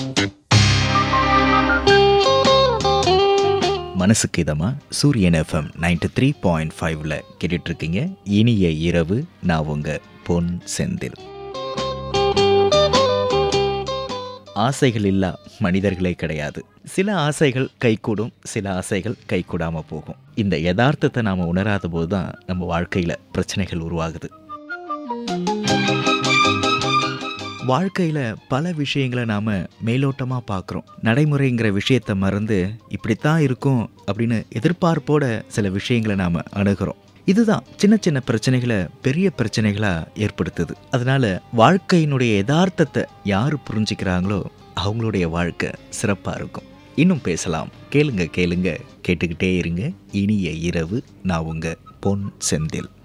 மனசுக்கு இதமா சூரியன் எஃப்எம் நைன்டி த்ரீ பாயிண்ட் ஃபைவ்ல கேட்டுட்டு இருக்கீங்க இனிய இரவு நான் உங்க பொன் செந்தில் ஆசைகள் இல்லா மனிதர்களே கிடையாது சில ஆசைகள் கைகூடும் சில ஆசைகள் கைகூடாம போகும் இந்த யதார்த்தத்தை நாம உணராத போது தான் நம்ம வாழ்க்கையில பிரச்சனைகள் உருவாகுது வாழ்க்கையில் பல விஷயங்களை நாம் மேலோட்டமாக பார்க்குறோம் நடைமுறைங்கிற விஷயத்தை மறந்து இப்படித்தான் இருக்கும் அப்படின்னு எதிர்பார்ப்போட சில விஷயங்களை நாம் அணுகிறோம் இதுதான் சின்ன சின்ன பிரச்சனைகளை பெரிய பிரச்சனைகளாக ஏற்படுத்துது அதனால வாழ்க்கையினுடைய யதார்த்தத்தை யார் புரிஞ்சுக்கிறாங்களோ அவங்களுடைய வாழ்க்கை சிறப்பாக இருக்கும் இன்னும் பேசலாம் கேளுங்க கேளுங்க கேட்டுக்கிட்டே இருங்க இனிய இரவு நான் உங்க பொன் செந்தில்